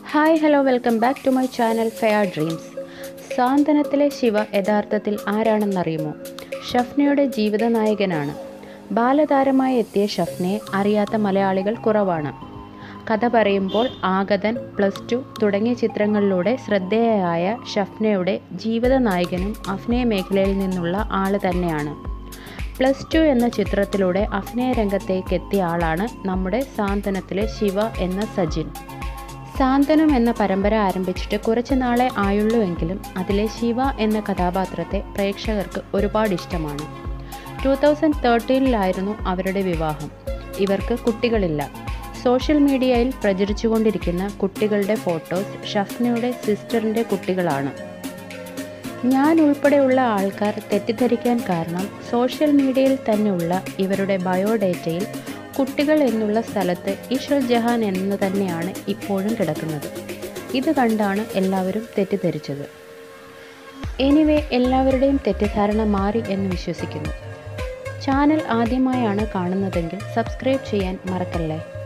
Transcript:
hi hello welcome back to my channel fair dreams സാന്ത്വനത്തിലെ ശിവ യഥാർത്ഥത്തിൽ ആരാണെന്നറിയുമോ ഷഫ്നയുടെ ജീവിത നായകനാണ് ബാലതാരമായി എത്തിയ ഷഫ്നയെ അറിയാത്ത മലയാളികൾ കുറവാണ് കഥ പറയുമ്പോൾ ആഗതൻ പ്ലസ് ടു തുടങ്ങിയ ചിത്രങ്ങളിലൂടെ ശ്രദ്ധേയയായ ഷഫ്നയുടെ ജീവിത നായകനും അഭിനയ മേഖലയിൽ നിന്നുള്ള ആൾ തന്നെയാണ് പ്ലസ് ടു എന്ന ചിത്രത്തിലൂടെ അഭിനയ രംഗത്തേക്ക് എത്തിയ ആളാണ് നമ്മുടെ സാന്ത്വനത്തിലെ ശിവ എന്ന സജിൻ സാന്ത്വനം എന്ന പരമ്പര ആരംഭിച്ചിട്ട് കുറച്ച് നാളെ ആയുള്ളൂവെങ്കിലും അതിലെ ശിവ എന്ന കഥാപാത്രത്തെ പ്രേക്ഷകർക്ക് ഒരുപാട് ഇഷ്ടമാണ് ടൂ തൗസൻഡ് തേർട്ടീനിലായിരുന്നു അവരുടെ വിവാഹം ഇവർക്ക് കുട്ടികളില്ല സോഷ്യൽ മീഡിയയിൽ പ്രചരിച്ചുകൊണ്ടിരിക്കുന്ന കുട്ടികളുടെ ഫോട്ടോസ് ഷഫ്നയുടെ സിസ്റ്ററിൻ്റെ കുട്ടികളാണ് ഞാൻ ഉൾപ്പെടെയുള്ള ആൾക്കാർ തെറ്റിദ്ധരിക്കാൻ കാരണം സോഷ്യൽ മീഡിയയിൽ തന്നെയുള്ള ഇവരുടെ ബയോഡേറ്റയിൽ കുട്ടികൾ എന്നുള്ള സ്ഥലത്ത് ഈശ്വർ ജഹാൻ എന്ന് തന്നെയാണ് ഇപ്പോഴും കിടക്കുന്നത് ഇത് കണ്ടാണ് എല്ലാവരും തെറ്റിദ്ധരിച്ചത് എനിവേ എല്ലാവരുടെയും തെറ്റിദ്ധാരണ മാറി എന്ന് വിശ്വസിക്കുന്നു ചാനൽ ആദ്യമായാണ് കാണുന്നതെങ്കിൽ സബ്സ്ക്രൈബ് ചെയ്യാൻ മറക്കല്ലേ